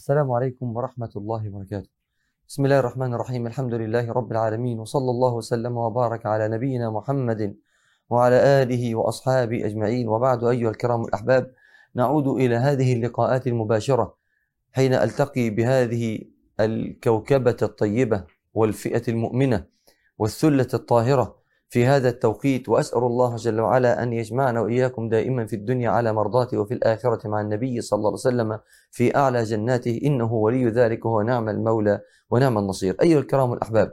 السلام عليكم ورحمة الله وبركاته. بسم الله الرحمن الرحيم، الحمد لله رب العالمين وصلى الله وسلم وبارك على نبينا محمد وعلى آله وأصحابه أجمعين وبعد أيها الكرام الأحباب نعود إلى هذه اللقاءات المباشرة حين ألتقي بهذه الكوكبة الطيبة والفئة المؤمنة والثلة الطاهرة في هذا التوقيت وأسأل الله جل وعلا أن يجمعنا وإياكم دائما في الدنيا على مرضاته وفي الآخرة مع النبي صلى الله عليه وسلم في أعلى جناته إنه ولي ذلك وهو نعم المولى ونعم النصير أيها الكرام الأحباب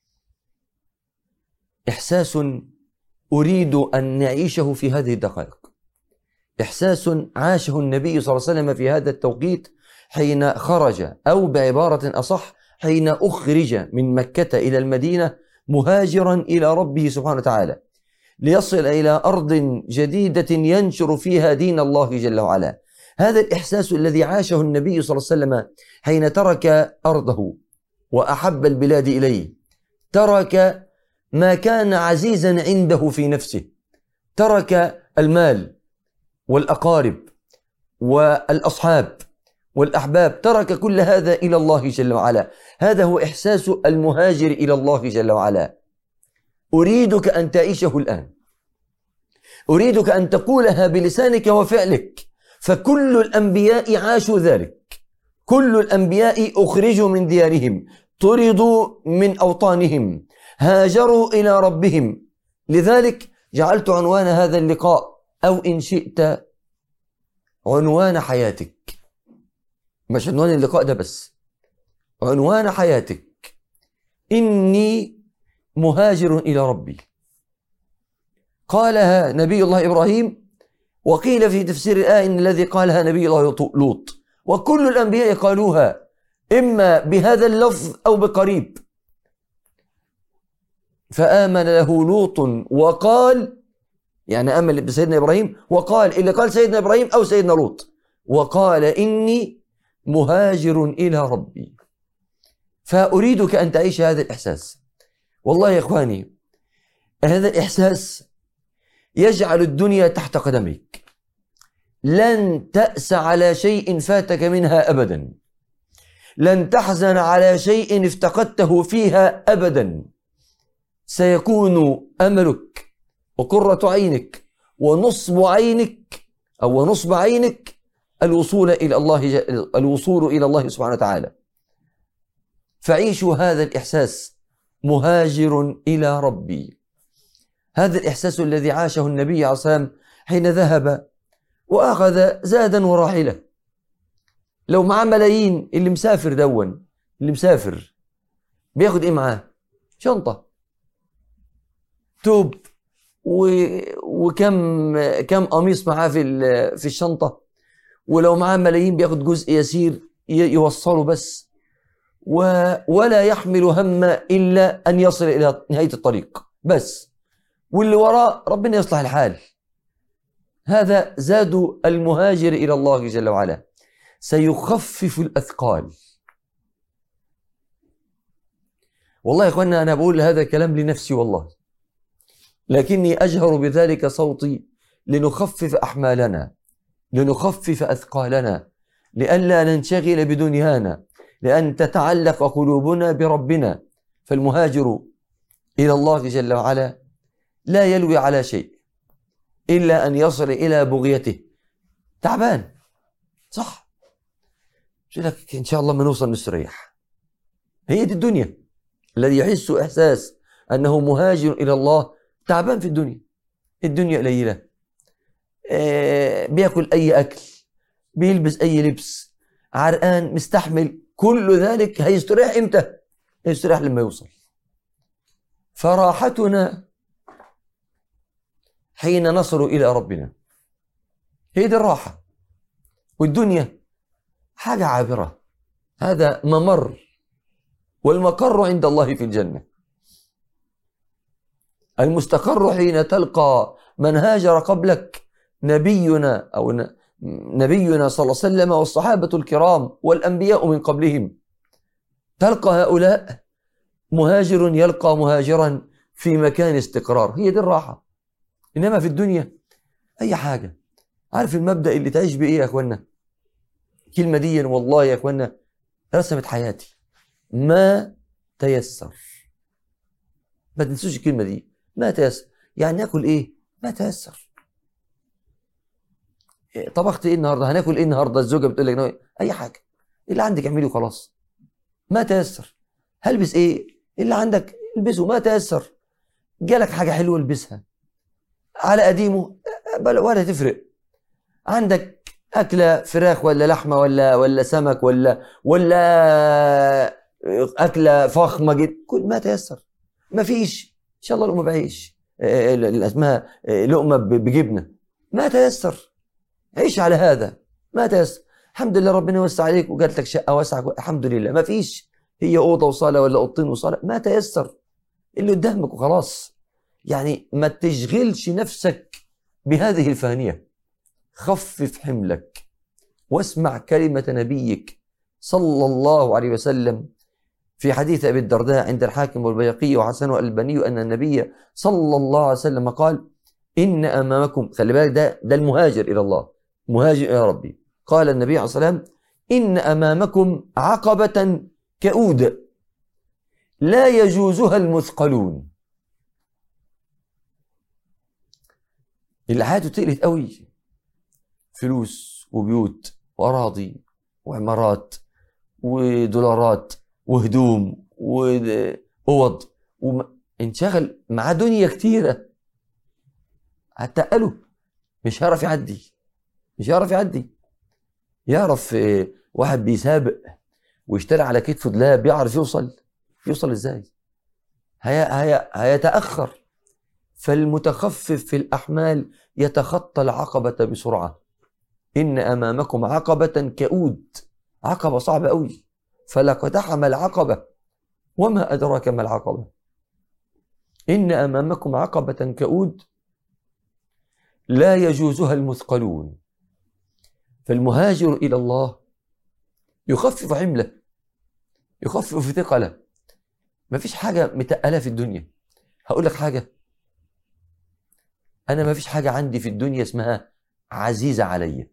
إحساس أريد أن نعيشه في هذه الدقائق إحساس عاشه النبي صلى الله عليه وسلم في هذا التوقيت حين خرج أو بعبارة أصح حين أخرج من مكة إلى المدينة مهاجرا إلى ربه سبحانه وتعالى ليصل إلى أرض جديدة ينشر فيها دين الله جل وعلا هذا الإحساس الذي عاشه النبي صلى الله عليه وسلم حين ترك أرضه وأحب البلاد إليه ترك ما كان عزيزا عنده في نفسه ترك المال والأقارب والأصحاب والأحباب ترك كل هذا إلى الله جل وعلا هذا هو إحساس المهاجر إلى الله جل وعلا أريدك أن تعيشه الآن أريدك أن تقولها بلسانك وفعلك فكل الأنبياء عاشوا ذلك كل الأنبياء أخرجوا من ديارهم طردوا من أوطانهم هاجروا إلى ربهم لذلك جعلت عنوان هذا اللقاء أو إن شئت عنوان حياتك مش عنوان اللقاء ده بس عنوان حياتك إني مهاجر إلى ربي قالها نبي الله إبراهيم وقيل في تفسير الآية إن الذي قالها نبي الله لوط وكل الأنبياء قالوها إما بهذا اللفظ أو بقريب فآمن له لوط وقال يعني آمن بسيدنا إبراهيم وقال اللي قال سيدنا إبراهيم أو سيدنا لوط وقال إني مهاجر إلى ربي فأريدك أن تعيش هذا الإحساس والله يا إخواني هذا الإحساس يجعل الدنيا تحت قدميك لن تأس على شيء فاتك منها أبدا لن تحزن على شيء افتقدته فيها أبدا سيكون أملك وقرة عينك ونصب عينك أو نصب عينك الوصول إلى الله الوصول إلى الله سبحانه وتعالى فعيشوا هذا الإحساس مهاجر إلى ربي هذا الإحساس الذي عاشه النبي عليه الصلاة والسلام حين ذهب وأخذ زادا وراحلة لو معاه ملايين اللي مسافر دون اللي مسافر بياخد ايه معاه شنطة توب و... وكم كم قميص معاه في ال... في الشنطة ولو معاه ملايين بياخد جزء يسير يوصله بس و... ولا يحمل هم إلا أن يصل إلى نهاية الطريق بس واللي وراه ربنا يصلح الحال هذا زاد المهاجر إلى الله جل وعلا سيخفف الأثقال والله يا إخواننا أنا بقول هذا الكلام لنفسي والله لكني أجهر بذلك صوتي لنخفف أحمالنا لنخفف أثقالنا لئلا ننشغل بدنيانا لأن تتعلق قلوبنا بربنا فالمهاجر إلى الله جل وعلا لا يلوي على شيء إلا أن يصل إلى بغيته تعبان صح يقول لك إن شاء الله ما نوصل نستريح هي دي الدنيا الذي يحس إحساس أنه مهاجر إلى الله تعبان في الدنيا الدنيا قليلة آه بياكل أي أكل بيلبس أي لبس عرقان مستحمل كل ذلك هيستريح إمتى؟ هيستريح لما يوصل فراحتنا حين نصل إلى ربنا هي دي الراحة والدنيا حاجة عابرة هذا ممر والمقر عند الله في الجنة المستقر حين تلقى من هاجر قبلك نبينا أو نبينا صلى الله عليه وسلم والصحابة الكرام والأنبياء من قبلهم تلقى هؤلاء مهاجر يلقى مهاجرا في مكان استقرار هي دي الراحة إنما في الدنيا أي حاجة عارف المبدأ اللي تعيش بإيه يا أخوانا كلمة دي والله يا أخوانا رسمت حياتي ما تيسر ما تنسوش الكلمة دي ما تيسر يعني ناكل ايه ما تيسر طبخت ايه النهارده هناكل ايه النهارده الزوجه بتقول لك اي حاجه اللي عندك اعمله وخلاص ما تيسر هلبس ايه اللي عندك البسه ما تيسر جالك حاجه حلوه البسها على قديمه ولا تفرق عندك اكله فراخ ولا لحمه ولا ولا سمك ولا ولا اكله فخمه جدا كل ما تيسر ما فيش ان شاء الله لقمه بعيش آه، آه، اسمها آه، لقمه بجبنه ما تيسر عيش على هذا ما تيسر الحمد لله ربنا يوسع عليك وجات لك شقه واسعه الحمد لله ما فيش هي اوضه وصاله ولا اوضتين وصاله ما تيسر اللي قدامك وخلاص يعني ما تشغلش نفسك بهذه الفانيه خفف حملك واسمع كلمه نبيك صلى الله عليه وسلم في حديث ابي الدرداء عند الحاكم والبيقي وحسن والبني ان النبي صلى الله عليه وسلم قال ان امامكم خلي بالك ده ده المهاجر الى الله مهاجر الى ربي قال النبي عليه الصلاه والسلام ان امامكم عقبه كؤود لا يجوزها المثقلون اللي حياته تقلت قوي فلوس وبيوت واراضي وعمارات ودولارات وهدوم واوض وانشغل معاه دنيا كتيره هتقله مش هيعرف يعدي مش هيعرف يعدي يعرف آه، واحد بيسابق ويشتري على كتفه دولاب بيعرف يوصل يوصل ازاي هي هي هيتاخر فالمتخفف في الاحمال يتخطى العقبه بسرعه ان امامكم عقبه كؤود عقبه صعبه قوي فلقتحم العقبة وما أدراك ما العقبة إن أمامكم عقبة كؤود لا يجوزها المثقلون فالمهاجر إلى الله يخفف حمله يخفف ثقله ما فيش حاجة متقلة في الدنيا هقول لك حاجة أنا ما فيش حاجة عندي في الدنيا اسمها عزيزة عليّ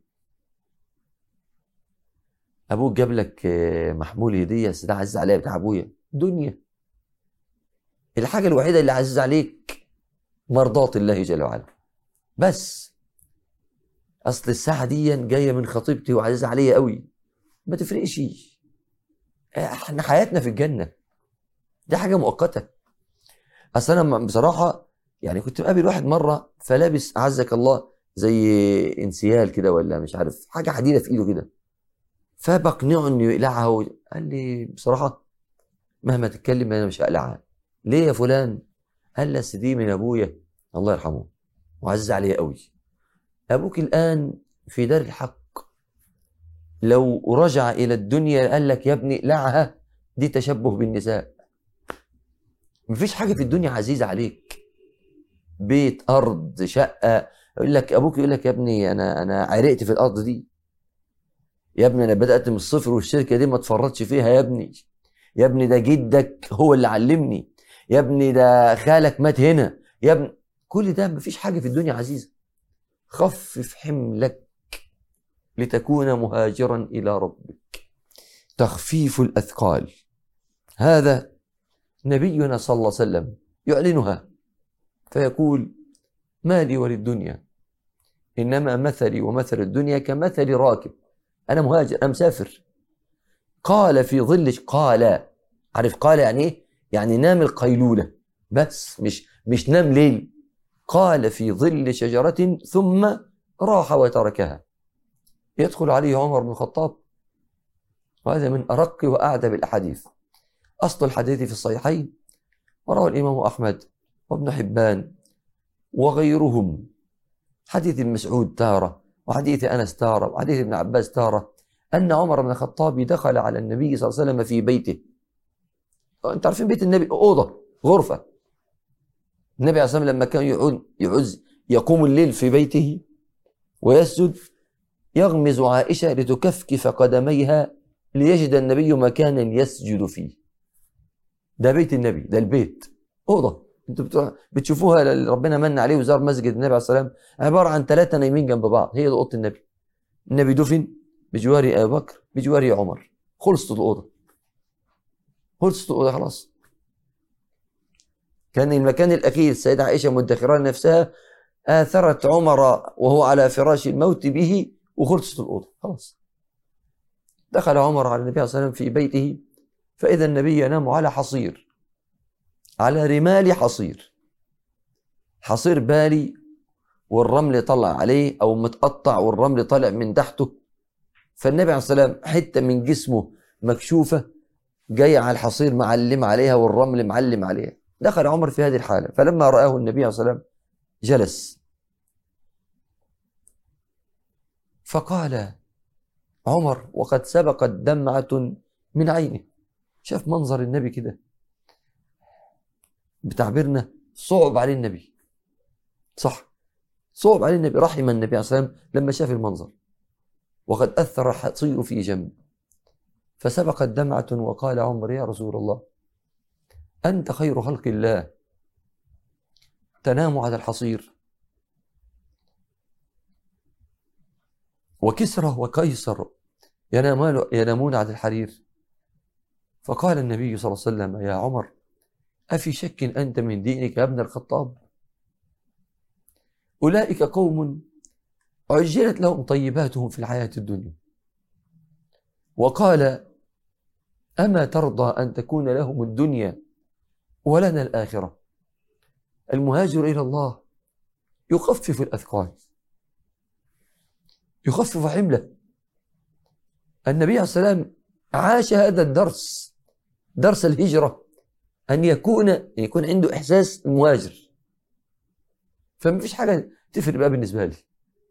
ابوك جاب لك آه، محمول هديه بس ده عزيز عليا بتاع ابويا دنيا الحاجه الوحيده اللي عزيز عليك مرضات الله جل وعلا بس اصل الساعه دي جايه من خطيبتي وعزيزه عليا قوي ما تفرقش احنا حياتنا في الجنه دي حاجه مؤقته اصل انا بصراحه يعني كنت مقابل واحد مره فلابس اعزك الله زي انسيال كده ولا مش عارف حاجه حديده في ايده كده فبقنعه انه يقلعها قال لي بصراحه مهما تتكلم انا مش هقلعها ليه يا فلان قال لي دي من ابويا الله يرحمه وعز عليه قوي ابوك الان في دار الحق لو رجع الى الدنيا قال لك يا ابني اقلعها دي تشبه بالنساء مفيش حاجه في الدنيا عزيزه عليك بيت ارض شقه يقول لك ابوك يقول لك يا ابني انا انا عرقت في الارض دي يا ابني انا بدات من الصفر والشركه دي ما اتفرطش فيها يا ابني يا ابني ده جدك هو اللي علمني يا ابني ده خالك مات هنا يا ابني كل ده مفيش حاجه في الدنيا عزيزه خفف حملك لتكون مهاجرا الى ربك تخفيف الاثقال هذا نبينا صلى الله عليه وسلم يعلنها فيقول ما لي وللدنيا انما مثلي ومثل الدنيا كمثل راكب انا مهاجر انا مسافر قال في ظل قال عارف قال يعني ايه يعني نام القيلوله بس مش مش نام ليل قال في ظل شجره ثم راح وتركها يدخل عليه عمر بن الخطاب وهذا من ارق واعدب الاحاديث اصل الحديث في الصحيحين وروى الامام احمد وابن حبان وغيرهم حديث المسعود تاره وحديث أنس تارة وحديث ابن عباس تارة أن عمر بن الخطاب دخل على النبي صلى الله عليه وسلم في بيته أنت عارفين بيت النبي أوضة غرفة النبي عليه الصلاة والسلام لما كان يعود يعز يقوم الليل في بيته ويسجد يغمز عائشة لتكفكف قدميها ليجد النبي مكانا يسجد فيه ده بيت النبي ده البيت أوضة انتوا بتشوفوها ربنا من عليه وزار مسجد النبي عليه الصلاه والسلام عباره عن ثلاثه نايمين جنب بعض هي دي اوضه النبي النبي دفن بجوار ابي بكر بجوار عمر خلصت الاوضه خلصت الأوضة خلاص كان المكان الأكيد السيدة عائشة مدخرة نفسها آثرت عمر وهو على فراش الموت به وخلصت الأوضة خلاص دخل عمر على النبي صلى الله عليه وسلم في بيته فإذا النبي ينام على حصير على رمال حصير حصير بالي والرمل طلع عليه أو متقطع والرمل طلع من تحته فالنبي عليه الصلاة والسلام حتة من جسمه مكشوفة جاية على الحصير معلم عليها والرمل معلم عليها دخل عمر في هذه الحالة فلما رآه النبي عليه الصلاة والسلام جلس فقال عمر وقد سبقت دمعة من عينه شاف منظر النبي كده بتعبيرنا صعب عليه النبي صح صعب عليه النبي رحم النبي عليه الصلاة والسلام لما شاف المنظر وقد أثر حصير في جنب فسبقت دمعة وقال عمر يا رسول الله أنت خير خلق الله تنام على الحصير وكسرى وقيصر ينامان ينامون على الحرير فقال النبي صلى الله عليه وسلم يا عمر أفي شك أنت من دينك يا ابن الخطاب أولئك قوم عجلت لهم طيباتهم في الحياة الدنيا وقال أما ترضى أن تكون لهم الدنيا ولنا الآخرة المهاجر إلى الله يخفف الأثقال يخفف حمله النبي عليه السلام عاش هذا الدرس درس الهجرة أن يكون يكون عنده إحساس المهاجر فما فيش حاجة تفرق بقى بالنسبة لي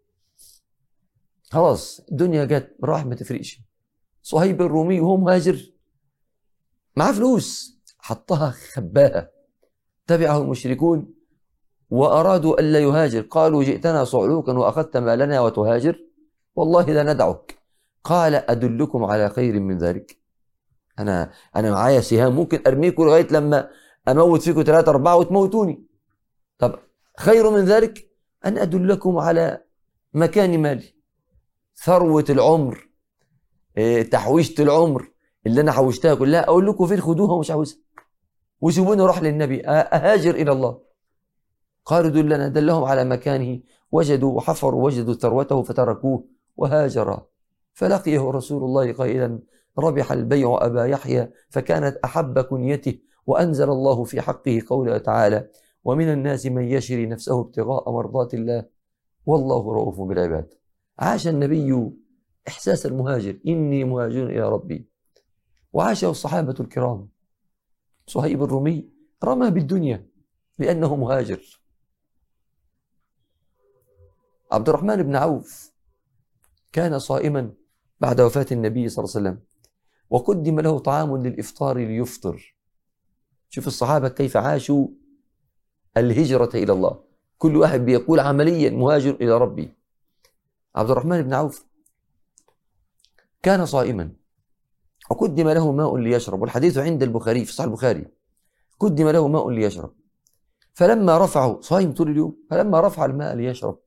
خلاص الدنيا جت راح ما تفرقش صهيب الرومي وهو مهاجر معاه فلوس حطها خباها تبعه المشركون وأرادوا ألا يهاجر قالوا جئتنا صعلوكا وأخذت مالنا وتهاجر والله لا ندعك قال أدلكم على خير من ذلك أنا أنا معايا سهام ممكن أرميكم لغاية لما أموت فيكم ثلاثة أربعة وتموتوني طب خير من ذلك أن أدلكم على مكان مالي ثروة العمر إيه، تحويشة العمر اللي أنا حوشتها كلها أقول لكم فين خدوها ومش عاوزها وسيبوني أروح للنبي أهاجر إلى الله قالوا دلنا دلهم على مكانه وجدوا وحفروا وجدوا ثروته فتركوه وهاجر فلقيه رسول الله قائلا ربح البيع أبا يحيى فكانت أحب كنيته وأنزل الله في حقه قوله تعالى ومن الناس من يشري نفسه ابتغاء مرضات الله والله رؤوف بالعباد عاش النبي إحساس المهاجر إني مهاجر إلى ربي وعاشه الصحابة الكرام صهيب الرومي رمى بالدنيا لأنه مهاجر عبد الرحمن بن عوف كان صائما بعد وفاة النبي صلى الله عليه وسلم وقدم له طعام للإفطار ليفطر شوف الصحابة كيف عاشوا الهجرة إلى الله كل واحد بيقول عمليا مهاجر إلى ربي عبد الرحمن بن عوف كان صائما وقدم له ماء ليشرب والحديث عند البخاري في صحيح البخاري قدم له ماء ليشرب فلما رفعه صايم طول اليوم فلما رفع الماء ليشرب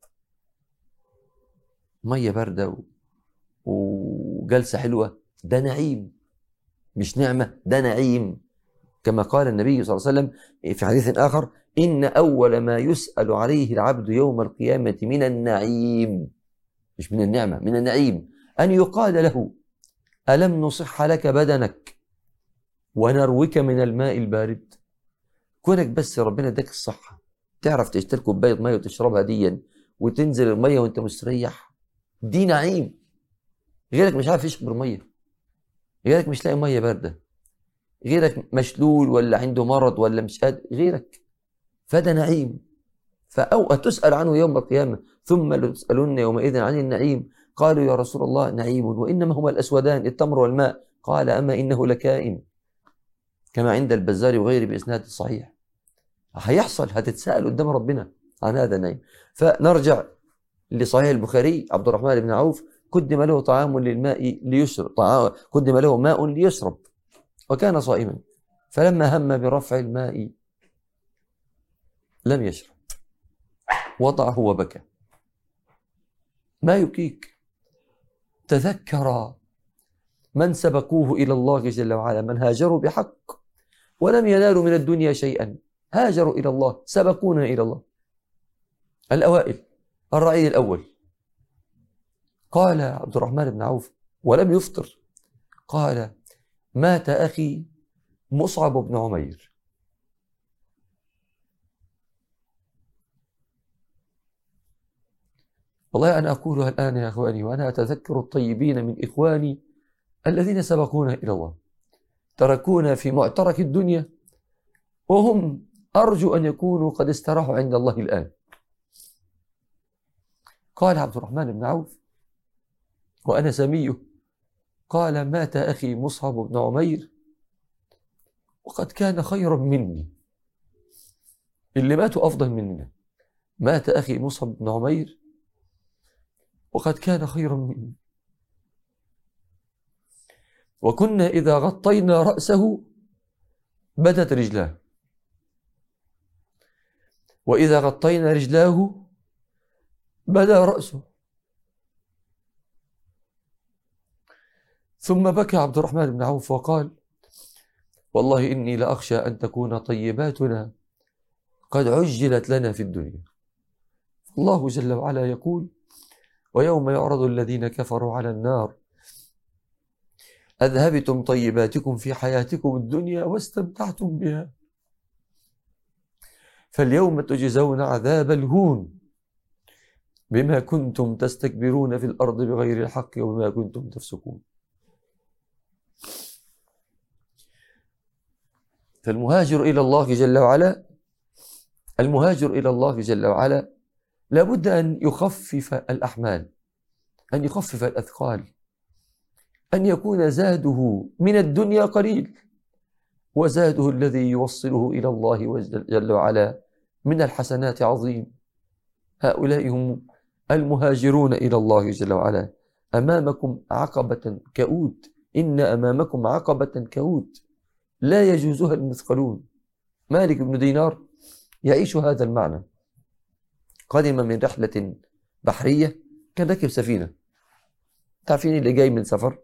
ميه بارده وجلسه حلوه ده نعيم مش نعمه ده نعيم كما قال النبي صلى الله عليه وسلم في حديث اخر ان اول ما يسال عليه العبد يوم القيامه من النعيم مش من النعمه من النعيم ان يقال له الم نصح لك بدنك ونروك من الماء البارد كونك بس ربنا اداك الصحه تعرف تشتري كوبايه ميه وتشربها ديا وتنزل الميه وانت مستريح دي نعيم غيرك مش عارف يشرب الميه غيرك مش لاقي ميه بارده غيرك مشلول ولا عنده مرض ولا مش قادر غيرك فده نعيم فأو تسأل عنه يوم القيامة ثم لتسألن يومئذ عن النعيم قالوا يا رسول الله نعيم وإنما هما الأسودان التمر والماء قال أما إنه لكائن كما عند البزار وغيره بإسناد صحيح هيحصل هتتساءل قدام ربنا عن هذا النعيم فنرجع لصحيح البخاري عبد الرحمن بن عوف قدم له طعام للماء ليشرب طعام قدم له ماء ليشرب وكان صائما فلما هم برفع الماء لم يشرب وضعه وبكى ما يبكيك تذكر من سبقوه إلى الله جل وعلا من هاجروا بحق ولم ينالوا من الدنيا شيئا هاجروا إلى الله سبقونا إلى الله الأوائل الرأي الأول قال عبد الرحمن بن عوف ولم يفطر قال مات أخي مصعب بن عمير والله أنا أقولها الآن يا أخواني وأنا أتذكر الطيبين من إخواني الذين سبقونا إلى الله تركونا في معترك الدنيا وهم أرجو أن يكونوا قد استراحوا عند الله الآن قال عبد الرحمن بن عوف وأنا سميه قال مات أخي مصعب بن عمير وقد كان خيرا مني اللي ماتوا أفضل مننا مات أخي مصعب بن عمير وقد كان خيرا مني وكنا إذا غطينا رأسه بدت رجلاه وإذا غطينا رجلاه بدا رأسه ثم بكى عبد الرحمن بن عوف وقال والله إني لأخشى أن تكون طيباتنا قد عجلت لنا في الدنيا الله جل وعلا يقول ويوم يعرض الذين كفروا على النار أذهبتم طيباتكم في حياتكم الدنيا واستمتعتم بها فاليوم تجزون عذاب الهون بما كنتم تستكبرون في الأرض بغير الحق وبما كنتم تفسقون فالمهاجر إلى الله جل وعلا المهاجر إلى الله جل وعلا لابد أن يخفف الأحمال أن يخفف الأثقال أن يكون زاده من الدنيا قليل وزاده الذي يوصله إلى الله جل وعلا من الحسنات عظيم هؤلاء هم المهاجرون إلى الله جل وعلا أمامكم عقبة كؤود إن أمامكم عقبة كؤود لا يجوزها المثقلون مالك بن دينار يعيش هذا المعنى قدم من رحلة بحرية كان راكب سفينة تعرفين اللي جاي من سفر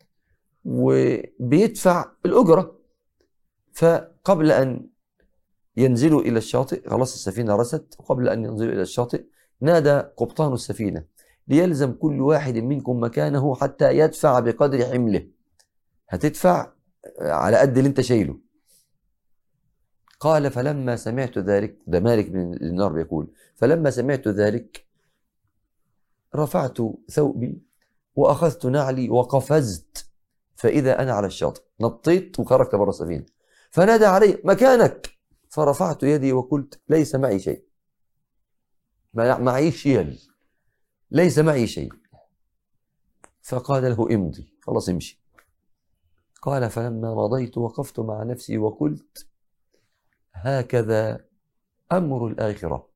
وبيدفع الأجرة فقبل أن ينزلوا إلى الشاطئ خلاص السفينة رست وقبل أن ينزلوا إلى الشاطئ نادى قبطان السفينة ليلزم كل واحد منكم مكانه حتى يدفع بقدر حمله هتدفع على قد اللي انت شايله قال فلما سمعت ذلك ده مالك بن النار بيقول فلما سمعت ذلك رفعت ثوبي وأخذت نعلي وقفزت فإذا أنا على الشاطئ نطيت وخرجت بره السفينة فنادى علي مكانك فرفعت يدي وقلت ليس معي شيء ما معي شيء ليس معي شيء فقال له امضي خلاص امشي قال فلما مضيت وقفت مع نفسي وقلت هكذا أمر الآخرة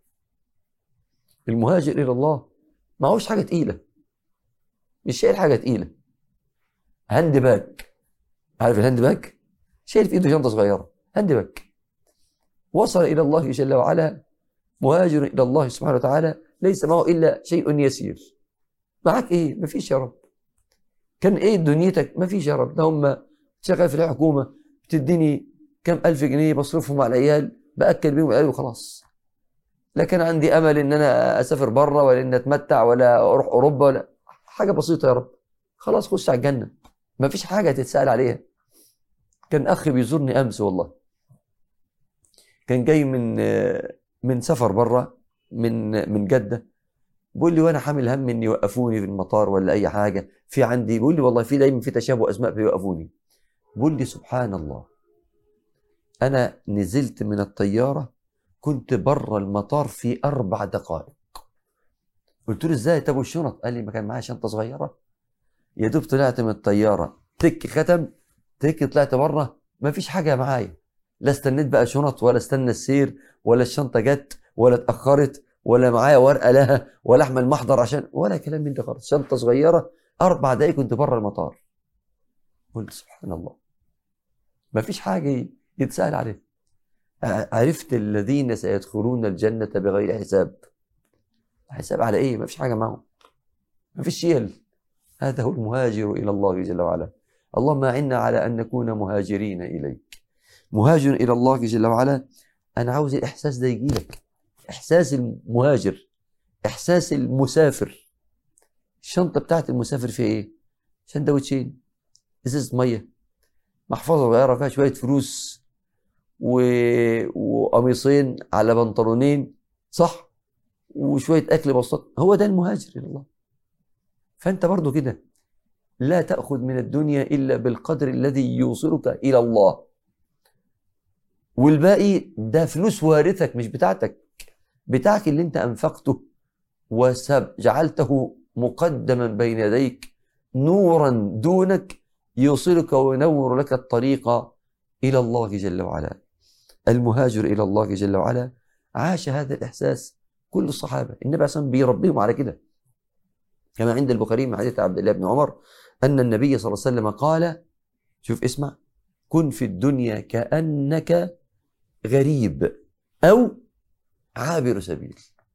المهاجر إلى الله معهوش حاجة تقيلة مش شايل حاجة تقيلة هاند باج عارف الهاند باج شايل في ايده شنطة صغيرة هاند باج وصل إلى الله جل وعلا مهاجر إلى الله سبحانه وتعالى ليس معه إلا شيء يسير معك إيه مفيش يا رب كان ايه دنيتك ما فيش يا رب ده هم شغال في الحكومه بتديني كم الف جنيه بصرفهم على العيال باكل بيهم العيال وخلاص لا كان عندي امل ان انا اسافر بره ولا ان اتمتع ولا اروح اوروبا ولا حاجه بسيطه يا رب خلاص خش على الجنه ما فيش حاجه تتسال عليها كان اخ بيزورني امس والله كان جاي من من سفر بره من من جده بيقول لي وانا حامل هم ان يوقفوني في المطار ولا اي حاجه في عندي بيقول لي والله في دايما في تشابه اسماء بيوقفوني بيقول لي سبحان الله انا نزلت من الطياره كنت بره المطار في اربع دقائق قلت له ازاي طب والشنط قال لي ما كان معايا شنطه صغيره يا دوب طلعت من الطياره تك ختم تك طلعت بره ما فيش حاجه معايا لا استنيت بقى شنط ولا استنى السير ولا الشنطه جت ولا اتاخرت ولا معايا ورقه لها ولا احمل محضر عشان ولا كلام من ده خالص شنطه صغيره اربع دقايق كنت بره المطار قلت سبحان الله ما فيش حاجه يتسال عليها عرفت الذين سيدخلون الجنه بغير حساب حساب على ايه ما فيش حاجه معهم ما فيش شيل هذا هو المهاجر الى الله جل وعلا اللهم أعنا على أن نكون مهاجرين إليك مهاجر إلى الله جل وعلا أنا عاوز الإحساس ده يجي لك إحساس المهاجر إحساس المسافر الشنطة بتاعت المسافر فيها إيه؟ سندوتشين إزازة مية محفظة صغيرة فيها شوية فلوس و... وقميصين على بنطلونين صح وشوية أكل بسيط هو ده المهاجر إلى الله فأنت برضو كده لا تأخذ من الدنيا إلا بالقدر الذي يوصلك إلى الله والباقي ده فلوس وارثك مش بتاعتك بتاعك اللي انت أنفقته وجعلته مقدما بين يديك نورا دونك يوصلك وينور لك الطريق إلى الله جل وعلا المهاجر إلى الله جل وعلا عاش هذا الإحساس كل الصحابة النبي عليه الصلاة والسلام بيربيهم على كده كما عند البخاري من حديث عبد الله بن عمر أن النبي صلى الله عليه وسلم قال شوف اسمع كن في الدنيا كأنك غريب أو عابر سبيل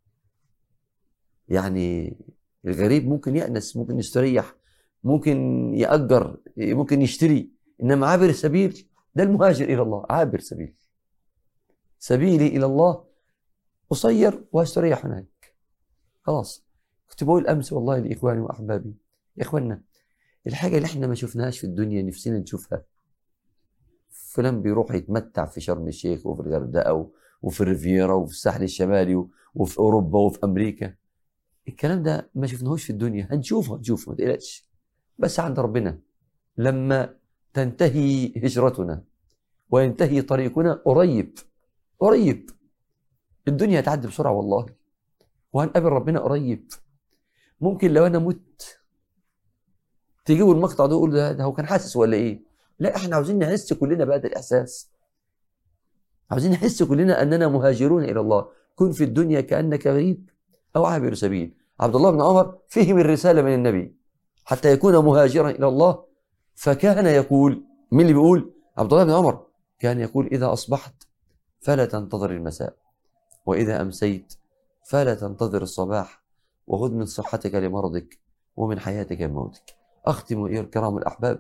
يعني الغريب ممكن يأنس ممكن يستريح ممكن يأجر ممكن يشتري إنما عابر السبيل ده المهاجر إلى الله عابر سبيل سبيلي إلى الله قصير واستريح هناك خلاص كنت بقول أمس والله لإخواني وأحبابي يا إخواننا الحاجة اللي احنا ما شفناهاش في الدنيا نفسنا نشوفها فلان بيروح يتمتع في شرم الشيخ وفي الغردقة وفي الريفيرا وفي الساحل الشمالي وفي أوروبا وفي أمريكا الكلام ده ما شفناهوش في الدنيا هنشوفه هنشوفه ما تقلقش بس عند ربنا لما تنتهي هجرتنا وينتهي طريقنا قريب قريب الدنيا هتعدي بسرعة والله وهنقابل ربنا قريب ممكن لو أنا مت تجيبوا المقطع ده يقول ده, ده هو كان حاسس ولا إيه لا احنا عاوزين نحس كلنا بهذا الإحساس عاوزين نحس كلنا أننا مهاجرون إلى الله كن في الدنيا كأنك غريب أو عابر سبيل عبد الله بن عمر فهم الرسالة من النبي حتى يكون مهاجرا إلى الله فكان يقول مين اللي بيقول عبد الله بن عمر كان يقول إذا أصبحت فلا تنتظر المساء وإذا أمسيت فلا تنتظر الصباح وخذ من صحتك لمرضك ومن حياتك لموتك أختم أيها الكرام الأحباب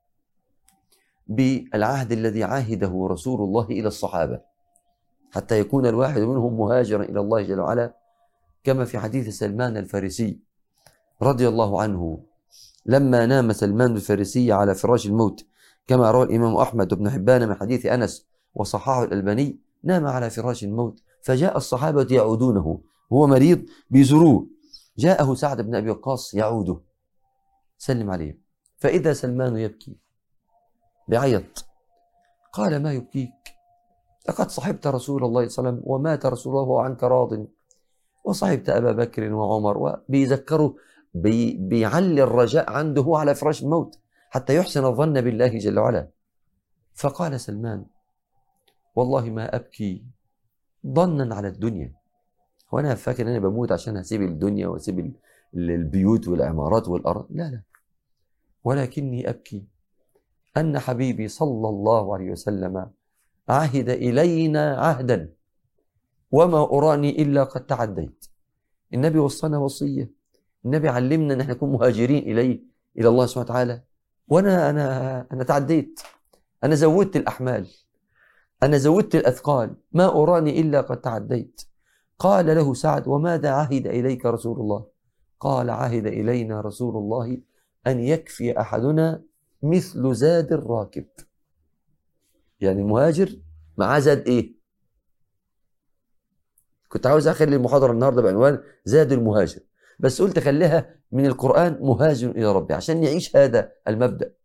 بالعهد الذي عاهده رسول الله إلى الصحابة حتى يكون الواحد منهم مهاجرا إلى الله جل وعلا كما في حديث سلمان الفارسي رضي الله عنه لما نام سلمان الفارسي على فراش الموت كما روى الإمام أحمد بن حبان من حديث أنس وصححه الألباني نام على فراش الموت فجاء الصحابة يعودونه هو مريض بيزوروه جاءه سعد بن أبي وقاص يعوده سلم عليه فإذا سلمان يبكي بيعيط قال ما يبكيك لقد صحبت رسول الله صلى الله عليه وسلم ومات رسول الله وهو عنك راض وصحبت أبا بكر وعمر وبيذكره بي بيعلي الرجاء عنده على فراش الموت حتى يحسن الظن بالله جل وعلا فقال سلمان والله ما أبكي ظنا على الدنيا وانا فاكر ان انا بموت عشان هسيب الدنيا واسيب البيوت والعمارات والارض لا لا ولكني ابكي ان حبيبي صلى الله عليه وسلم عهد الينا عهدا وما اراني الا قد تعديت النبي وصانا وصيه النبي علمنا ان احنا نكون مهاجرين اليه الى الله سبحانه وتعالى وانا انا انا تعديت انا زودت الاحمال انا زودت الاثقال ما اراني الا قد تعديت قال له سعد وماذا عهد اليك رسول الله قال عهد الينا رسول الله ان يكفي احدنا مثل زاد الراكب يعني المهاجر معاه زاد ايه كنت عاوز اخلي المحاضره النهارده بعنوان زاد المهاجر بس قلت خليها من القران مهاجر الى ربي عشان يعيش هذا المبدا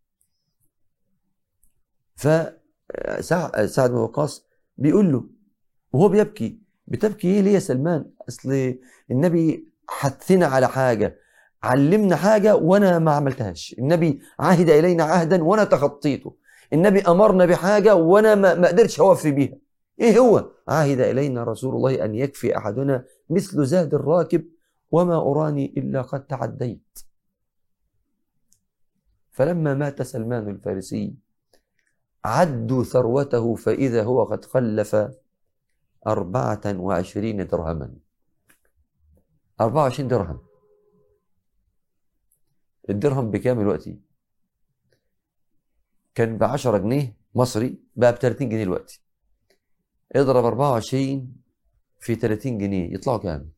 فسعد بن وقاص بيقول له وهو بيبكي بتبكي ايه ليه يا سلمان اصل النبي حثنا على حاجه علمنا حاجه وانا ما عملتهاش النبي عهد الينا عهدا وانا تخطيته النبي امرنا بحاجه وانا ما ما قدرتش اوفي بيها ايه هو عهد الينا رسول الله ان يكفي احدنا مثل زاد الراكب وما اراني الا قد تعديت فلما مات سلمان الفارسي عدوا ثروته فاذا هو قد خلف أربعة وعشرين درهما أربعة وعشرين درهم الدرهم بكام دلوقتي كان ب 10 جنيه مصري بقى ب 30 جنيه دلوقتي اضرب 24 في 30 جنيه يطلعوا كام؟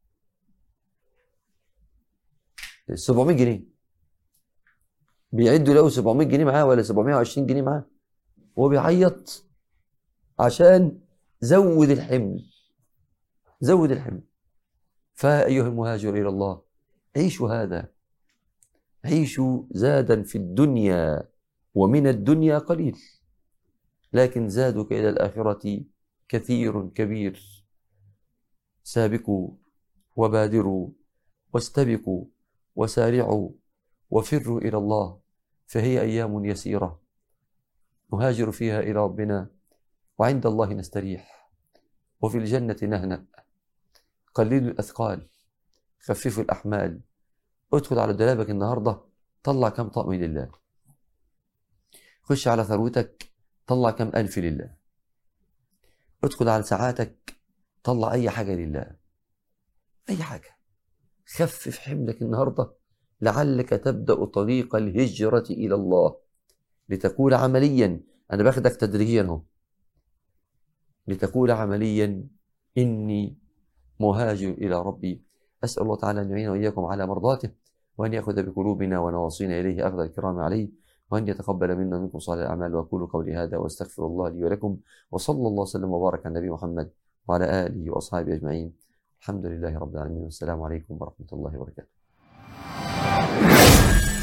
700 جنيه بيعدوا له 700 جنيه معاه ولا 720 جنيه معاه وهو بيعيط عشان زود الحمل زود الحمل فأيها المهاجر إلى الله عيشوا هذا عيشوا زادا في الدنيا ومن الدنيا قليل لكن زادك إلى الآخرة كثير كبير سابقوا وبادروا واستبقوا وسارعوا وفروا إلى الله فهي أيام يسيرة نهاجر فيها إلى ربنا وعند الله نستريح وفي الجنة نهنأ قللوا الأثقال خففوا الأحمال ادخل على دولابك النهاردة طلع كم طقم لله خش على ثروتك طلع كم ألف لله ادخل على ساعاتك طلع أي حاجة لله أي حاجة خفف حملك النهاردة لعلك تبدأ طريق الهجرة إلى الله لتقول عمليا أنا باخدك تدريجيا أهو لتقول عمليا إني مهاجر إلى ربي أسأل الله تعالى أن يعين وإياكم على مرضاته وأن يأخذ بقلوبنا ونواصينا إليه أخذ الكرام عليه وأن يتقبل منا ومنكم صالح الأعمال وأقول قولي هذا وأستغفر الله لي ولكم وصلى الله وسلم وبارك على النبي محمد وعلى آله وأصحابه أجمعين الحمد لله رب العالمين والسلام عليكم ورحمة الله وبركاته